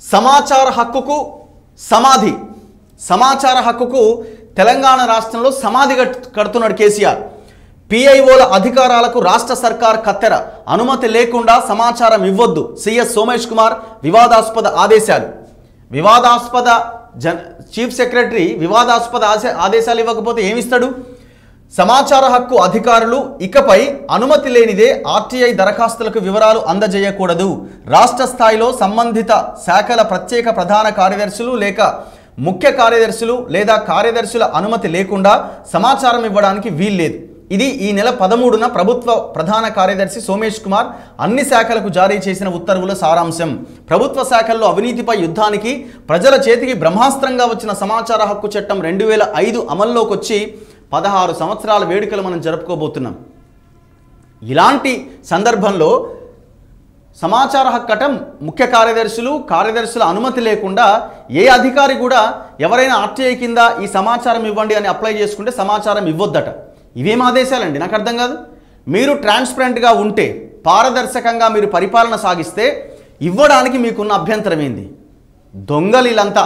సమాచార హక్కుకు సమాధి సమాచార హక్కుకు తెలంగాణ రాష్ట్రంలో సమాధి కట్- కడుతున్నాడు కేసీఆర్ పిఐఓల అధికారాలకు రాష్ట్ర సర్కార్ కత్తెర అనుమతి లేకుండా సమాచారం ఇవ్వొద్దు సిఎస్ సోమేష్ కుమార్ వివాదాస్పద ఆదేశాలు వివాదాస్పద జన్ చీఫ్ సెక్రటరీ వివాదాస్పద ఆశ- ఆదేశాలు ఇవ్వకపోతే ఏమిస్తాడు సమాచార హక్కు అధికారులు ఇకపై అనుమతి లేనిదే ఆర్టీఐ దరఖాస్తులకు వివరాలు అందజేయకూడదు రాష్ట్ర స్థాయిలో సంబంధిత శాఖల ప్రత్యేక ప్రధాన కార్యదర్శులు లేక ముఖ్య కార్యదర్శులు లేదా కార్యదర్శుల అనుమతి లేకుండా సమాచారం ఇవ్వడానికి వీల్లేదు ఇది ఈ నెల పదమూడున ప్రభుత్వ ప్రధాన కార్యదర్శి సోమేష్ కుమార్ అన్ని శాఖలకు జారీ చేసిన ఉత్తర్వుల సారాంశం ప్రభుత్వ శాఖల్లో అవినీతిపై యుద్ధానికి ప్రజల చేతికి బ్రహ్మాస్త్రంగా వచ్చిన సమాచార హక్కు చట్టం రెండు వేల ఐదు అమల్లోకి వచ్చి పదహారు సంవత్సరాల వేడుకలు మనం జరుపుకోబోతున్నాం ఇలాంటి సందర్భంలో సమాచార హక్కటం ముఖ్య కార్యదర్శులు కార్యదర్శుల అనుమతి లేకుండా ఏ అధికారి కూడా ఎవరైనా ఆర్టీఐ కింద ఈ సమాచారం ఇవ్వండి అని అప్లై చేసుకుంటే సమాచారం ఇవ్వొద్దట ఇవేం ఆదేశాలండి నాకు అర్థం కాదు మీరు ట్రాన్స్పరెంట్గా ఉంటే పారదర్శకంగా మీరు పరిపాలన సాగిస్తే ఇవ్వడానికి మీకున్న అభ్యంతరం ఏంది దొంగలీలంతా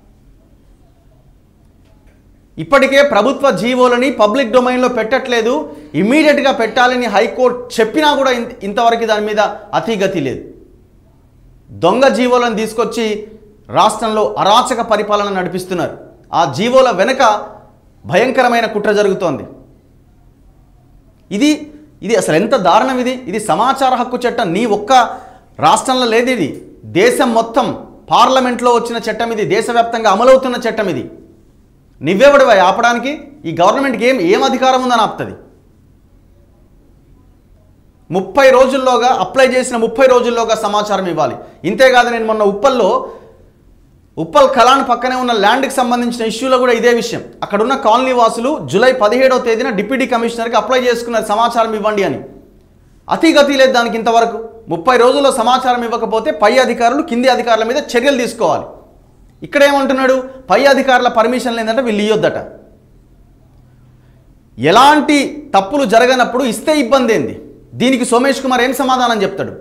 ఇప్పటికే ప్రభుత్వ జీవోలని పబ్లిక్ డొమైన్లో పెట్టట్లేదు ఇమీడియట్గా పెట్టాలని హైకోర్టు చెప్పినా కూడా ఇంత- ఇంతవరకు దాని మీద అతిగతి లేదు దొంగ జీవోలను తీసుకొచ్చి రాష్ట్రంలో అరాచక పరిపాలన నడిపిస్తున్నారు ఆ జీవోల వెనుక భయంకరమైన కుట్ర జరుగుతోంది ఇది ఇది అసలు ఎంత దారుణం ఇది ఇది సమాచార హక్కు చట్టం నీ ఒక్క రాష్ట్రంలో లేదు ఇది దేశం మొత్తం పార్లమెంట్లో వచ్చిన చట్టం ఇది దేశవ్యాప్తంగా అమలవుతున్న చట్టం ఇది నువ్వెవడివా ఆపడానికి ఈ గవర్నమెంట్కి ఏం ఏం అధికారం ఉందని ఆపుతుంది ముప్పై రోజుల్లోగా అప్లై చేసిన ముప్పై రోజుల్లోగా సమాచారం ఇవ్వాలి ఇంతేకాదు నేను మొన్న ఉప్పల్లో ఉప్పల్ కలాన్ పక్కనే ఉన్న ల్యాండ్కి సంబంధించిన ఇష్యూలో కూడా ఇదే విషయం అక్కడ ఉన్న కాలనీ వాసులు జూలై పదిహేడవ తేదీన డిప్యూటీ కమిషనర్కి అప్లై చేసుకున్నారు సమాచారం ఇవ్వండి అని అతిగతి లేదు దానికి ఇంతవరకు ముప్పై రోజుల్లో సమాచారం ఇవ్వకపోతే పై అధికారులు కింది అధికారుల మీద చర్యలు తీసుకోవాలి ఇక్కడ ఏమంటున్నాడు పై అధికారుల పర్మిషన్ లేదంటే వీళ్ళు ఇయ్యొద్దట ఎలాంటి తప్పులు జరగనప్పుడు ఇస్తే ఇబ్బంది ఏంది దీనికి సోమేష్ కుమార్ ఏం సమాధానం చెప్తాడు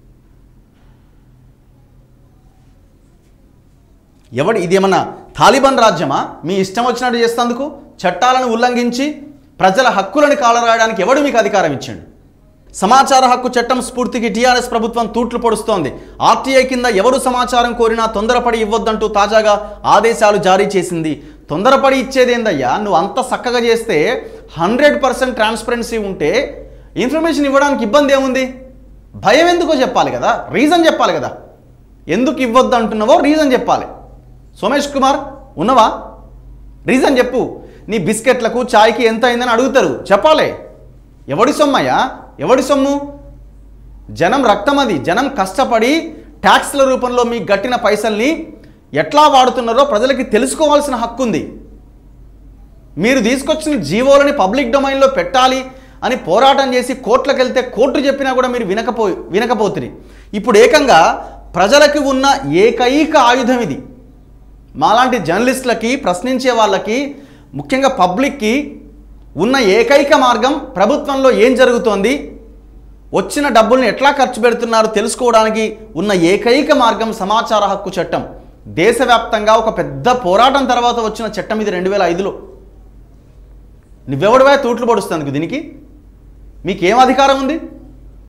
ఎవడు ఇది ఏమన్నా తాలిబాన్ రాజ్యమా మీ ఇష్టం వచ్చినట్టు చేస్తేందుకు చట్టాలను ఉల్లంఘించి ప్రజల హక్కులను కాలరాయడానికి ఎవడు మీకు అధికారం ఇచ్చాడు సమాచార హక్కు చట్టం స్ఫూర్తికి టీఆర్ఎస్ ప్రభుత్వం తూట్లు పొడుస్తోంది ఆర్టీఐ కింద ఎవరు సమాచారం కోరినా తొందరపడి ఇవ్వొద్దంటూ తాజాగా ఆదేశాలు జారీ చేసింది తొందరపడి ఇచ్చేదేందయ్యా నువ్వు అంత చక్కగా చేస్తే హండ్రెడ్ పర్సెంట్ ట్రాన్స్పరెన్సీ ఉంటే ఇన్ఫర్మేషన్ ఇవ్వడానికి ఇబ్బంది ఏముంది భయం ఎందుకో చెప్పాలి కదా రీజన్ చెప్పాలి కదా ఎందుకు ఇవ్వద్దు అంటున్నావో రీజన్ చెప్పాలి సోమేష్ కుమార్ ఉన్నవా రీజన్ చెప్పు నీ బిస్కెట్లకు చాయ్కి ఎంత అయిందని అడుగుతారు చెప్పాలి ఎవడి సొమ్మయ్యా ఎవడి సొమ్ము జనం రక్తం అది జనం కష్టపడి ట్యాక్స్ల రూపంలో మీకు గట్టిన పైసల్ని ఎట్లా వాడుతున్నారో ప్రజలకి తెలుసుకోవాల్సిన హక్కు ఉంది మీరు తీసుకొచ్చిన జీవోలని పబ్లిక్ డొమైన్లో పెట్టాలి అని పోరాటం చేసి కోర్టులకు వెళ్తే కోర్టు చెప్పినా కూడా మీరు వినకపో వినకపోతుంది ఇప్పుడు ఏకంగా ప్రజలకి ఉన్న ఏకైక ఆయుధం ఇది మాలాంటి జర్నలిస్టులకి ప్రశ్నించే వాళ్ళకి ముఖ్యంగా పబ్లిక్కి ఉన్న ఏకైక మార్గం ప్రభుత్వంలో ఏం జరుగుతోంది వచ్చిన డబ్బుల్ని ఎట్లా ఖర్చు పెడుతున్నారు తెలుసుకోవడానికి ఉన్న ఏకైక మార్గం సమాచార హక్కు చట్టం దేశవ్యాప్తంగా ఒక పెద్ద పోరాటం తర్వాత వచ్చిన చట్టం ఇది రెండు వేల ఐదులో నువ్వెవడివా తూట్లు పొడుస్తుంది దీనికి మీకేం అధికారం ఉంది